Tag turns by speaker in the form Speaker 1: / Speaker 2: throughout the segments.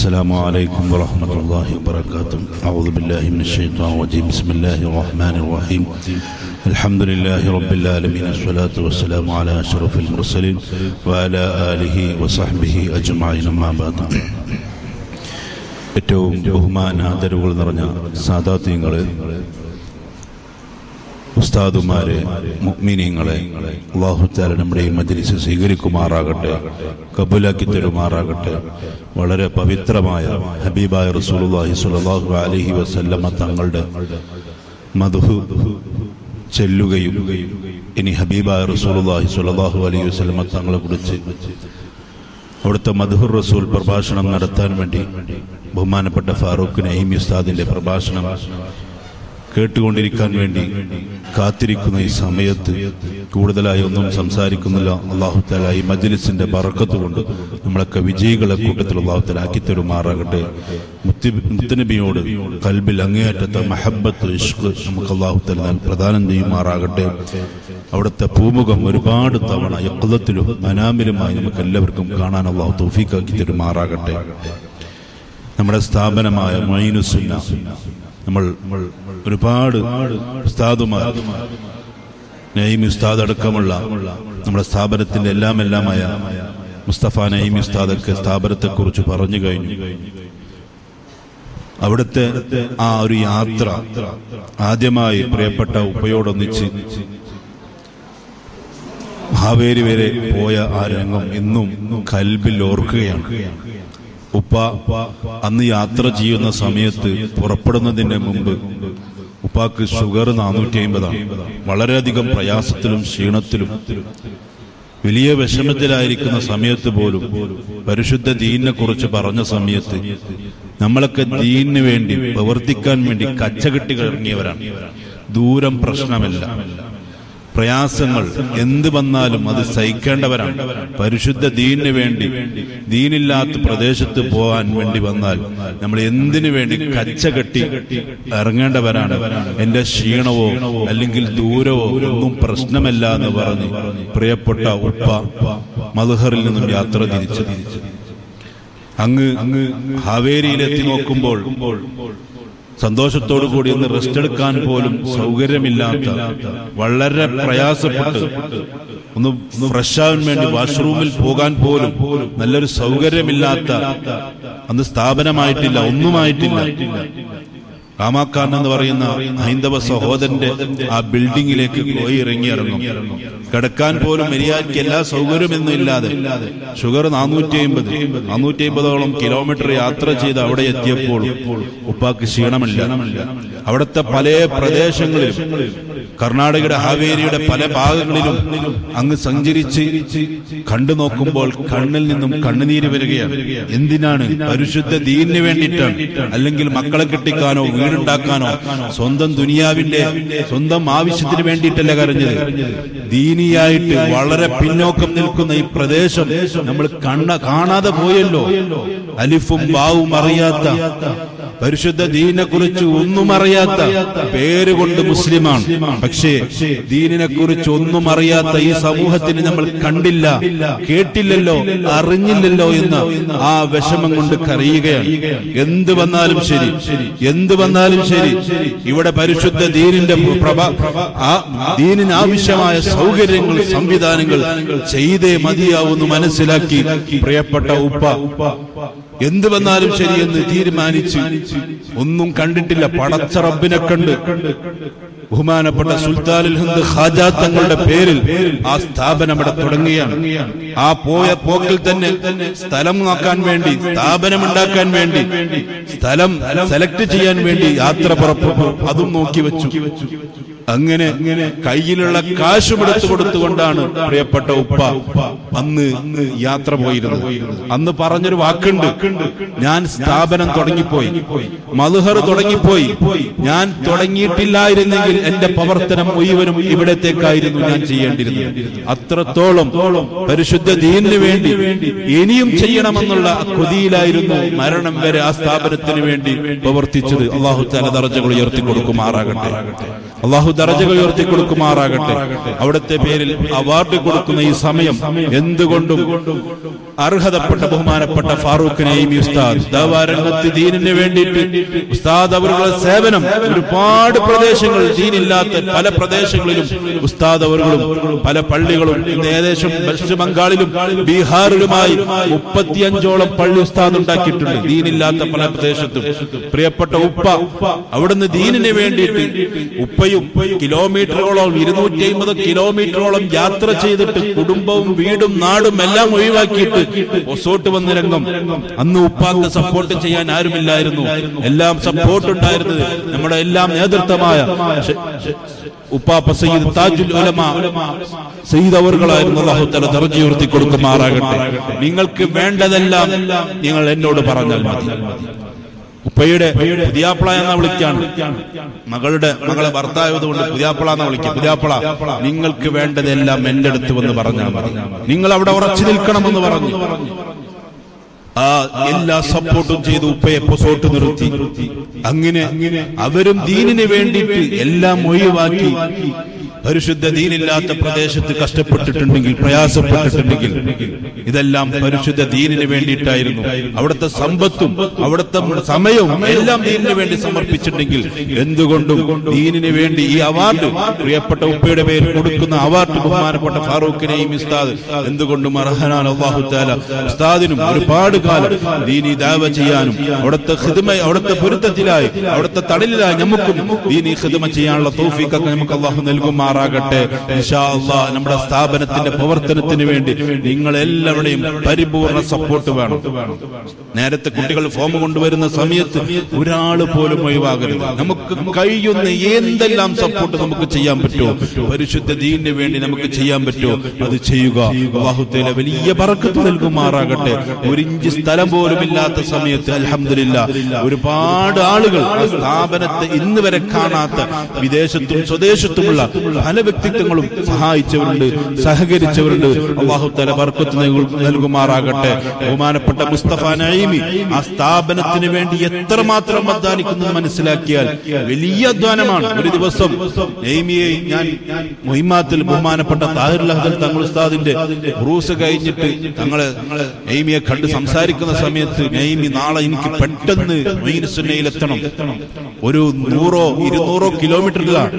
Speaker 1: السلام عليكم ورحمة الله وبركاته أعوذ بالله من الشيطان الرجيم بسم الله الرحمن الرحيم الحمد لله رب العالمين الصلاة والسلام على أشرف المرسلين وعلى آله وصحبه أجمعين أما بعد ഏറ്റവും ബഹുമാനാദരവുകൾ നിറഞ്ഞ സാദാത്യങ്ങളെ ഉസ്താദുമാരെ മുഗ്മിനീങ്ങളെ അള്ളാഹുത്താല നമ്മുടെ ഈ മജ്ലിസ് സ്വീകരിക്കുമാറാകട്ടെ കബൂലാക്കി തരുമാറാകട്ടെ വളരെ പവിത്രമായ ഹബീബായ റസൂലുള്ളാഹി സ്വല്ലല്ലാഹു അലൈഹി വസല്ലമ തങ്ങളുടെ മധു ചെല്ലുകയും ഇനി ഹബീബായ റസൂലുള്ളാഹി സ്വല്ലല്ലാഹു അലൈഹി വസല്ലമ തങ്ങളെ കുറിച്ച് അവിടുത്തെ മധുഹുർ റസൂൽ പ്രഭാഷണം നടത്താൻ വേണ്ടി ബഹുമാനപ്പെട്ട ഫാറൂഖ് നഹീം ഉസ്താദിന്റെ പ്രഭാഷണം കേട്ടുകൊണ്ടിരിക്കാൻ വേണ്ടി കാത്തിരിക്കുന്ന ഈ സമയത്ത് കൂടുതലായി ഒന്നും സംസാരിക്കുന്നില്ല അള്ളാഹുത്താല ഈ മജ്ലിസിന്റെ ബറക്കത്ത് കൊണ്ട് നമ്മളൊക്കെ വിജയികളെ കൂട്ടത്തിൽ അള്ളാഹുത്താല ആക്കി തരുമാറാകട്ടെ മുത്തി മുത്തനബിയോട് കൽബിൽ അങ്ങേയറ്റത്തെ മഹബത്ത് ഇഷ്ക് നമുക്ക് അള്ളാഹുത്താല പ്രദാനം ചെയ്യുമാറാകട്ടെ അവിടുത്തെ പൂമുഖം ഒരുപാട് തവണ യക്കുലത്തിലും അനാമിലുമായി നമുക്ക് എല്ലാവർക്കും കാണാൻ അള്ളാഹു തൗഫീഖാക്കി തരുമാറാകട്ടെ നമ്മുടെ സ്ഥാപനമായ മൈനുസുന്ന നമ്മൾ ഒരുപാട് ഉസ്താദുമാർ നഈം ഉസ്താദ് അടക്കമുള്ള നമ്മുടെ സ്ഥാപനത്തിന്റെ എല്ലാം എല്ലാമായ മുസ്തഫ നഈം ഉസ്താദൊക്കെ സ്ഥാപനത്തെക്കുറിച്ച് പറഞ്ഞു കഴിഞ്ഞു അവിടുത്തെ ആ ഒരു യാത്ര ആദ്യമായി പ്രിയപ്പെട്ട ഉപ്പയോടൊന്നിച്ച് ഹാവേരി വരെ പോയ ആ രംഗം ഇന്നും കൽബിൽ ഓർക്കുകയാണ് ഉപ്പ അന്ന് യാത്ര ചെയ്യുന്ന സമയത്ത് പുറപ്പെടുന്നതിന് മുമ്പ് ഉപ്പാക്ക് ഷുഗർ നാനൂറ്റി അമ്പതാണ് വളരെയധികം പ്രയാസത്തിലും ക്ഷീണത്തിലും വലിയ വിഷമത്തിലായിരിക്കുന്ന സമയത്ത് പോലും പരിശുദ്ധ ദീനിനെ കുറിച്ച് പറഞ്ഞ സമയത്ത് നമ്മളൊക്കെ ദീനിന് വേണ്ടി പ്രവർത്തിക്കാൻ വേണ്ടി കച്ചകെട്ടി ഇറങ്ങിയവരാണ് ദൂരം പ്രശ്നമല്ല പ്രയാസങ്ങൾ എന്ത് വന്നാലും അത് സഹിക്കേണ്ടവരാണ് പരിശുദ്ധ ദീനിന് വേണ്ടി ദീനില്ലാത്ത പ്രദേശത്ത് പോകാൻ വേണ്ടി വന്നാൽ നമ്മൾ എന്തിനു വേണ്ടി കച്ച കെട്ടി ഇറങ്ങേണ്ടവരാണ് എന്റെ ക്ഷീണവോ അല്ലെങ്കിൽ ദൂരവോ ഒന്നും പ്രശ്നമല്ല എന്ന് പറഞ്ഞ് പ്രിയപ്പെട്ട ഉപ്പ മധുഹറിൽ നിന്നും യാത്ര തിരിച്ചു അങ്ങ് അങ്ങ് ഹാവേരിയിലെത്തി നോക്കുമ്പോൾ സന്തോഷത്തോടു കൂടി ഒന്ന് റെസ്റ്റ് എടുക്കാൻ പോലും സൗകര്യമില്ലാത്ത വളരെ പ്രയാസപ്പെട്ട് ഒന്ന് ഫ്രഷ് ആവാൻ വേണ്ടി വാഷ്റൂമിൽ പോകാൻ പോലും നല്ലൊരു സൗകര്യമില്ലാത്ത അന്ന് സ്ഥാപനമായിട്ടില്ല ഒന്നുമായിട്ടില്ല കാമാക്കാൻ എന്ന് പറയുന്ന ഹൈന്ദവ സഹോദരന്റെ ആ ബിൽഡിങ്ങിലേക്ക് പോയി ഇറങ്ങി ഇറങ്ങും കിടക്കാൻ പോലും മര്യാദയ്ക്ക് എല്ലാ സൗകര്യമൊന്നും ഇല്ലാതെ ഷുഗർ നാനൂറ്റി അമ്പത് നാനൂറ്റി അമ്പതോളം കിലോമീറ്റർ യാത്ര ചെയ്ത് അവിടെ എത്തിയപ്പോൾ ഉപ്പാക്ക് ക്ഷീണമില്ല അവിടുത്തെ പല പ്രദേശങ്ങളിലും കർണാടകയുടെ ഹാവേരിയുടെ പല ഭാഗങ്ങളിലും അങ്ങ് സഞ്ചരിച്ച് കണ്ടു നോക്കുമ്പോൾ കണ്ണിൽ നിന്നും കണ്ണുനീര് വരികയാണ് എന്തിനാണ് പരിശുദ്ധ ദീനിന് വേണ്ടിയിട്ടാണ് അല്ലെങ്കിൽ മക്കളെ കെട്ടിക്കാനോ വീടുണ്ടാക്കാനോ സ്വന്തം ദുനിയാവിന്റെ സ്വന്തം ആവശ്യത്തിന് വേണ്ടിയിട്ടല്ല കരഞ്ഞത് ദീനിയായിട്ട് വളരെ പിന്നോക്കം നിൽക്കുന്ന ഈ പ്രദേശം നമ്മൾ കണ്ണ കാണാതെ പോയല്ലോ അലിഫും ബാവും അറിയാത്ത പരിശുദ്ധ ദീനെ കുറിച്ച് ഒന്നും അറിയാത്ത പേരുകൊണ്ട് മുസ്ലിമാണ് പക്ഷേ ദീനിനെ കുറിച്ച് ഒന്നും അറിയാത്ത ഈ സമൂഹത്തിന് നമ്മൾ കണ്ടില്ല കേട്ടില്ലല്ലോ അറിഞ്ഞില്ലല്ലോ എന്ന് ആ വിഷമം കൊണ്ട് കരയുകയാണ് എന്ത് വന്നാലും ശരി എന്ത് വന്നാലും ശരി ഇവിടെ പരിശുദ്ധ ദീനിന്റെ പ്രഭ ആ ദീനിന് ആവശ്യമായ സൗകര്യങ്ങൾ സംവിധാനങ്ങൾ ചെയ്തേ മതിയാവുന്നു മനസ്സിലാക്കി പ്രിയപ്പെട്ട ഉപ്പ എന്ത് വന്നാലും ശരിയെന്ന് തീരുമാനിച്ച് ഒന്നും കണ്ടിട്ടില്ല പടച്ച റബ്ബിനെ കണ്ട് ബഹുമാനപ്പെട്ട സുൽത്താനുൽ ഹിന്ദ് ഖാജാ തങ്ങളുടെ പേരിൽ ആ സ്ഥാപനം ഇവിടെ തുടങ്ങുകയാണ് ആ പോയ പോക്കിൽ തന്നെ സ്ഥലം നോക്കാൻ വേണ്ടി സ്ഥാപനം ഉണ്ടാക്കാൻ വേണ്ടി സ്ഥലം സെലക്ട് ചെയ്യാൻ വേണ്ടി യാത്ര പുറപ്പെട്ടു അതും നോക്കി വെച്ചു അങ്ങനെ കയ്യിലുള്ള കാശും എടുത്തു കൊടുത്തുകൊണ്ടാണ് പ്രിയപ്പെട്ട ഉപ്പ അന്ന് യാത്ര പോയിരുന്നത് അന്ന് പറഞ്ഞൊരു വാക്കുണ്ട് ഞാൻ സ്ഥാപനം തുടങ്ങിപ്പോയി മധുഹർ തുടങ്ങിപ്പോയി ഞാൻ തുടങ്ങിയിട്ടില്ലായിരുന്നെങ്കിൽ എന്റെ പ്രവർത്തനം മുഴുവനും ഇവിടത്തേക്കായിരുന്നു ഞാൻ ചെയ്യേണ്ടിരുന്നത് അത്രത്തോളം പരിശുദ്ധ ദീനിന് വേണ്ടി ഇനിയും ചെയ്യണമെന്നുള്ള കൊതിയിലായിരുന്നു മരണം വരെ ആ സ്ഥാപനത്തിന് വേണ്ടി പ്രവർത്തിച്ചത് അള്ളാഹു താല ദർജകൾ ഉയർത്തി കൊടുക്കുമാറാകട്ടെ അള്ളാഹു ദറജകൾ ഉയർത്തി കൊടുക്കുമാറാകട്ടെ അവിടുത്തെ പേരിൽ അവാർഡ് കൊടുക്കുന്ന ഈ സമയം എന്തുകൊണ്ടും അർഹതപ്പെട്ട ബഹുമാനപ്പെട്ട ഫാറൂഖിനെയും ഈ ഉസ്താദ് ദാവാരംഗത്ത് ദീനിന് വേണ്ടിയിട്ട് ഉസ്താദ് അവരുടെ സേവനം ഒരുപാട് പ്രദേശങ്ങളിൽ ദീനില്ലാത്ത പല പ്രദേശങ്ങളിലും ഉസ്താദ് അവர்களுം പല പള്ളികളും ഇന്ന് ഏകദേശം പശ്ചിമ ബംഗാളിലും ബീഹാറിലുമായി മുപ്പത്തിയഞ്ചോളം പള്ളി ഉസ്താദ് ഉണ്ടാക്കിയിട്ടുണ്ട് ദീനില്ലാത്ത പല പ്രദേശത്തും പ്രിയപ്പെട്ട ഉപ്പ അവിടുന്ന് ദീനിന് വേണ്ടിയിട്ട് ഉപ്പയും കിലോമീറ്ററുകളോളം ഇരുന്നൂറ്റി അമ്പത് കിലോമീറ്ററോളം യാത്ര ചെയ്തിട്ട് കുടുംബവും വീടും നാടും എല്ലാം ഒഴിവാക്കിയിട്ട് ഒസോട്ട് വന്ന രംഗം അന്ന് ഉപ്പാക്ക് സപ്പോർട്ട് ചെയ്യാൻ ആരുമില്ലായിരുന്നു എല്ലാം സപ്പോർട്ട് ഉണ്ടായിരുന്നത് നമ്മുടെ എല്ലാം നേതൃത്വമായ ഷെ- ഉപ്പാപ്പ സയ്യിദ് താജുൽ ഉലമ സയ്യിദ് അവർകളായിരുന്നു അല്ലാഹു തആല ദർജ ഉയർത്തി കൊടുക്കുമാറാകട്ടെ നിങ്ങൾക്ക് വേണ്ടതെല്ലാം നിങ്ങൾ എന്നോട് പറഞ്ഞാൽ മതി ഉപ്പയുടെ പുതിയാപ്പിള എന്ന വിളിക്കാണ് മകളുടെ മകളെ ഭർത്തായതുകൊണ്ട് പുതിയാപ്പിള എന്ന വിളിക്കുക പുതിയാപ്പിള നിങ്ങൾക്ക് വേണ്ടതെല്ലാം എന്റെ അടുത്ത് വന്ന് പറഞ്ഞാൽ മതി നിങ്ങൾ അവിടെ ഉറച്ചു നിൽക്കണമെന്ന് പറഞ്ഞു ആ എല്ലാ സപ്പോർട്ടും ചെയ്ത് ഉപ്പയെ പൊസോട്ട് നിർത്തി അങ്ങനെ അവരും ദീനിന് വേണ്ടിയിട്ട് എല്ലാം ഒഴിവാക്കി പരിശുദ്ധ ദീനില്ലാത്ത പ്രദേശത്ത് കഷ്ടപ്പെട്ടിട്ടുണ്ടെങ്കിൽ പ്രയാസപ്പെട്ടിട്ടുണ്ടെങ്കിൽ ഇതെല്ലാം പരിശുദ്ധ ദീനിന് വേണ്ടിയിട്ടായിരുന്നു അവിടുത്തെ സമ്പത്തും അവിടുത്തെ സമയവും എല്ലാം ദീനിന് വേണ്ടി സമർപ്പിച്ചിട്ടുണ്ടെങ്കിൽ എന്തുകൊണ്ടും ദീനിന് വേണ്ടി ഈ അവാർഡ് പ്രിയപ്പെട്ട ഉപ്പയുടെ പേര് കൊടുക്കുന്ന അവാർഡ് ബഹുമാനപ്പെട്ട ഫാറൂഖിനെയും ഉസ്താദ് എന്തുകൊണ്ടും അർഹനാൻ അള്ളാഹു താല ഉസ്താദിനും ഒരുപാട് കാലം ദീനി ദാവ ചെയ്യാനും അവിടുത്തെ ഹിദ്മ അവിടുത്തെ പൊരുത്തത്തിലായി അവിടുത്തെ തടലിലായി നമുക്കും ദീനി ഹിദ്മ ചെയ്യാനുള്ള തൗഫീഖൊക്കെ നമുക്ക് അള്ളാഹു നൽകുമാറാകട്ടെ ഇൻഷാ അള്ളാഹ് നമ്മുടെ സ്ഥാപനത്തിന്റെ പ്രവർത്തനത്തിന് വേണ്ടി നിങ്ങൾ എല്ലാവരുടെയും പരിപൂർണ സപ്പോർട്ട് വേണം നേരത്തെ കുട്ടികൾ ഫോം കൊണ്ടുവരുന്ന സമയത്ത് ഒരാൾ പോലും ഒഴിവാകരുത് നമുക്ക് കഴിയുന്ന എന്തെല്ലാം സപ്പോർട്ട് നമുക്ക് ചെയ്യാൻ പറ്റുമോ പരിശുദ്ധ ദീനിന് വേണ്ടി നമുക്ക് ചെയ്യാൻ പറ്റുമോ അത് ചെയ്യുക അള്ളാഹുത്തേല വലിയ പറക്കത്ത് നൽകുമാറാകട്ടെ ഒരു ഇഞ്ച് സ്ഥലം പോലും ഇല്ലാത്ത സമയത്ത് അലഹമില്ല ഒരുപാട് ആളുകൾ ആ സ്ഥാപനത്തെ ഇന്ന് വരെ കാണാത്ത വിദേശത്തും സ്വദേശത്തുമുള്ള പല വ്യക്തിത്വങ്ങളും സഹായിച്ചവരുണ്ട് സഹകരിച്ചവരുണ്ട് അള്ളാഹു തല ബർക്കത്ത് നൽകു- നൽകുമാറാകട്ടെ ബഹുമാനപ്പെട്ട മുസ്തഫ നഈമി ആ സ്ഥാപനത്തിന് വേണ്ടി എത്രമാത്രം അധ്വാനിക്കുന്നത് മനസ്സിലാക്കിയാൽ വലിയ അധ്വാനമാണ് ഒരു ദിവസം നഈമിയെ ഞാൻ മൊഹിമാത്തിൽ ബഹുമാനപ്പെട്ട താഹിർ ലഹദൽ തങ്ങൾ ഉസ്താദിന്റെ റൂസ് കഴിഞ്ഞിട്ട് തങ്ങള് നഈമിയെ കണ്ട് സംസാരിക്കുന്ന സമയത്ത് നഈമി നാളെ എനിക്ക് പെട്ടെന്ന് മൊയ്ൻ സുന്നയിലെത്തണം ഒരു നൂറോ ഇരുന്നൂറോ കിലോമീറ്ററിലാണ്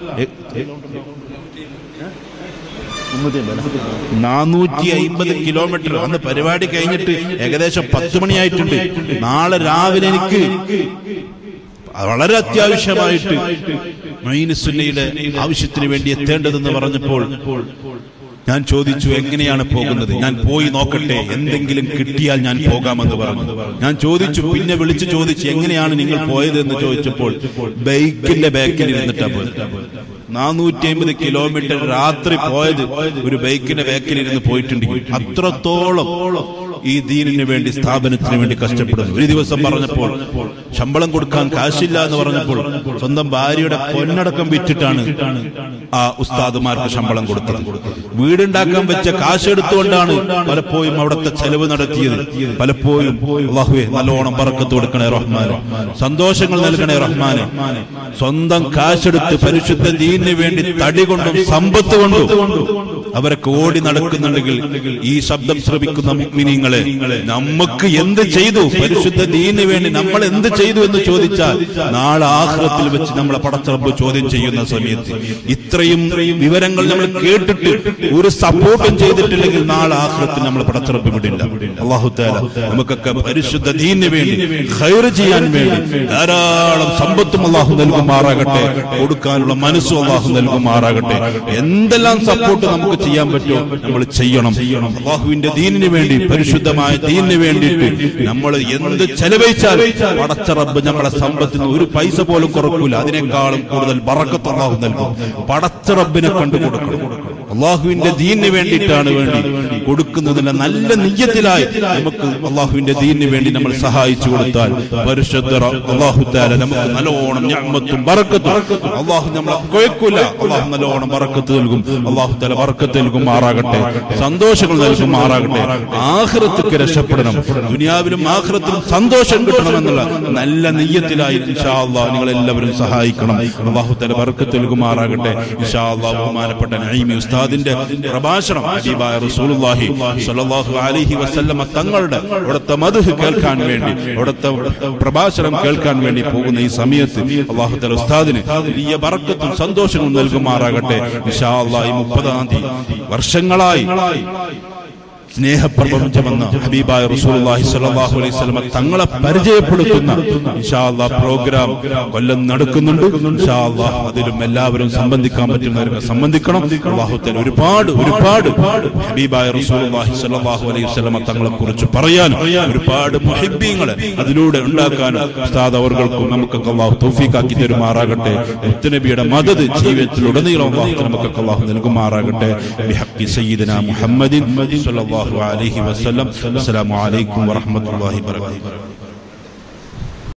Speaker 1: നാനൂറ്റി അയിമ്പത് കിലോമീറ്റർ അന്ന് പരിപാടി കഴിഞ്ഞിട്ട് ഏകദേശം പത്ത് മണിയായിട്ടുണ്ട് നാളെ രാവിലെ എനിക്ക് വളരെ അത്യാവശ്യമായിട്ട് മൊയ്നുസുന്നയുടെ ആവശ്യത്തിന് വേണ്ടി എത്തേണ്ടതെന്ന് പറഞ്ഞപ്പോൾ ഞാൻ ചോദിച്ചു എങ്ങനെയാണ് പോകുന്നത് ഞാൻ പോയി നോക്കട്ടെ എന്തെങ്കിലും കിട്ടിയാൽ ഞാൻ പോകാമെന്ന് പറഞ്ഞു ഞാൻ ചോദിച്ചു പിന്നെ വിളിച്ചു ചോദിച്ചു എങ്ങനെയാണ് നിങ്ങൾ പോയത് എന്ന് ചോദിച്ചപ്പോൾ ബൈക്കിന്റെ ബാക്കിൽ ഇരുന്നിട്ടാ പോയത് നാനൂറ്റി അമ്പത് കിലോമീറ്റർ രാത്രി പോയത് ഒരു ബൈക്കിന്റെ ബാക്കിൽ ഇരുന്ന് പോയിട്ടുണ്ടെങ്കിൽ അത്രത്തോളം ഈ ദീനിന് വേണ്ടി സ്ഥാപനത്തിന് വേണ്ടി കഷ്ടപ്പെടുന്നു ഒരു ദിവസം പറഞ്ഞപ്പോൾ ശമ്പളം കൊടുക്കാൻ കാശില്ല എന്ന് പറഞ്ഞപ്പോൾ സ്വന്തം ഭാര്യയുടെ പൊന്നടക്കം വിറ്റിട്ടാണ് ആ ഉസ്താദുമാർക്ക് ശമ്പളം കൊടുത്തത് വീടുണ്ടാക്കാൻ വെച്ച കാശ് എടുത്തുകൊണ്ടാണ് പലപ്പോഴും അവിടുത്തെ ചെലവ് നടത്തിയത് പലപ്പോഴും അള്ളാഹുവേ നല്ലോണം പറക്കത്ത് കൊടുക്കണേ റഹ്മാന് സന്തോഷങ്ങൾ നൽകണേ റഹ്മാന് സ്വന്തം കാശെടുത്ത് പരിശുദ്ധ ദീനിന് വേണ്ടി തടി കൊണ്ടും സമ്പത്ത് കൊണ്ടും അവരൊക്കെ ഓടി നടക്കുന്നുണ്ടെങ്കിൽ ഈ ശബ്ദം ശ്രവിക്കുന്ന മുഗ്മിനീങ്ങളെ നമുക്ക് എന്ത് ചെയ്തു പരിശുദ്ധ ദീനിന് വേണ്ടി നമ്മൾ എന്ത് ചെയ്തു എന്ന് ചോദിച്ചാൽ നാളെ ആഹ്റത്തിൽ വെച്ച് നമ്മളെ പടച്ചറബ് ചോദ്യം ചെയ്യുന്ന സമയത്ത് ഇത്രയും വിവരങ്ങൾ നമ്മൾ കേട്ടിട്ട് ഒരു സപ്പോർട്ടും ചെയ്തിട്ടില്ലെങ്കിൽ നാളെ ആഹ്റത്തിൽ നമ്മൾ പടച്ചറബ് വിടില്ല അള്ളാഹു താല നമുക്കൊക്കെ പരിശുദ്ധ ദീനിന് വേണ്ടി ഖൈർ ചെയ്യാൻ വേണ്ടി ധാരാളം സമ്പത്തും അള്ളാഹു നൽകുമാറാകട്ടെ കൊടുക്കാനുള്ള മനസ്സും അള്ളാഹു നൽകുമാറാകട്ടെ എന്തെല്ലാം സപ്പോർട്ട് നമുക്ക് ചെയ്യാൻ പറ്റുമോ നമ്മൾ ചെയ്യണം അള്ളാഹുവിന്റെ ദീനിന് വേണ്ടി പരിശുദ്ധമായ ദീനിന് വേണ്ടിയിട്ട് നമ്മൾ എന്ത് ചെലവഴിച്ചാൽ പടച്ച റബ്ബ് നമ്മളെ സമ്പത്തിന് ഒരു പൈസ പോലും കുറക്കൂല അതിനേക്കാളും കൂടുതൽ ബറക്കത്ത് അള്ളാഹു നൽകും പടച്ച റബ്ബിനെ കണ്ടു കൊടുക്കണം അള്ളാഹുവിന്റെ ദീനിന് വേണ്ടിയിട്ടാണ് വേണ്ടി കൊടുക്കുന്നതിന്റെ നല്ല നിയ്യത്തിലായി നമുക്ക് അള്ളാഹുവിന്റെ ദീനിന് വേണ്ടി നമ്മൾ സഹായിച്ചു കൊടുത്താൽ പരിശുദ്ധ അള്ളാഹു താല നമുക്ക് നല്ലോണം ഞാമത്തും ബറക്കത്തും അള്ളാഹു നമ്മളെ കുഴക്കൂല അള്ളാഹു നല്ലോണം ബറക്കത്ത് നൽകും അള്ളാഹു താല ബറക്കത്ത് നൽകും മാറാകട്ടെ സന്തോഷങ്ങൾ നൽകും മാറാകട്ടെ ആഹ്റത്തിക്ക് രക്ഷപ്പെടണം ദുനിയാവിലും ആഹ്റത്തിലും സന്തോഷം കിട്ടണമെന്നുള്ള നല്ല നെയ്യത്തിലായി ഇൻഷാ അള്ളാഹ് നിങ്ങൾ എല്ലാവരും സഹായിക്കണം അള്ളാഹു തല ബർക്കത്ത് നൽകുമാറാകട്ടെ ഇൻഷാ അള്ളാഹ് ബഹുമാനപ്പെട്ട നഈമി ഉസ്താദിന്റെ പ്രഭാഷണം ഹബീബായ റസൂലുള്ളാഹി സ്വല്ലല്ലാഹു അലൈഹി വസല്ലമ തങ്ങളുടെ അവിടുത്തെ മദ്ഹ് കേൾക്കാൻ വേണ്ടി അവിടുത്തെ പ്രഭാഷണം കേൾക്കാൻ വേണ്ടി പോകുന്ന ഈ സമയത്ത് അള്ളാഹു തല ഉസ്താദിന് വലിയ ബർക്കത്തും സന്തോഷവും നൽകുമാറാകട്ടെ ഇൻഷാ അള്ളാഹ് ഈ മുപ്പതാം തീയതി വർഷങ്ങളായി സ്നേഹപ്രപഞ്ചമെന്ന ഹബീബായ റസൂലുള്ളാഹി സ്വല്ലല്ലാഹു അലൈഹി വസല്ലമ തങ്ങളെ പരിചയപ്പെടുത്തുന്ന ഇൻഷാ അല്ലാഹ് പ്രോഗ്രാം കൊല്ലം നടക്കുന്നുണ്ട് ഇൻഷാ അല്ലാഹ് അതിലും എല്ലാവരും സംബന്ധിക്കാൻ പറ്റുന്നവരൊക്കെ സംബന്ധിക്കണം അല്ലാഹു തആല ഒരുപാട് ഒരുപാട് ഹബീബായ റസൂലുള്ളാഹി സ്വല്ലല്ലാഹു അലൈഹി വസല്ലമ തങ്ങളെ കുറിച്ച് പറയാൻ ഒരുപാട് മുഹിബ്ബീങ്ങളെ അതിലൂടെ ഉണ്ടാക്കാനും ഉസ്താദ് അവർകൾക്കും നമുക്കൊക്കെ അല്ലാഹു തൗഫീഖാക്കി തരുമാറാകട്ടെ മുത്തുനബിയുടെ മദത് ജീവിതത്തിലുടനീളം അല്ലാഹു നമുക്കൊക്കെ അല്ലാഹു നൽകുമാറാകട്ടെ ബിഹഖി സയ്യിദന മുഹമ്മദിൻ സ്വല്ലല്ലാഹു അലൈഹി വസല്ലം അസ്സലാമു അലൈക്കും വറഹ്മത്തുള്ളാഹി വബറകാതുഹു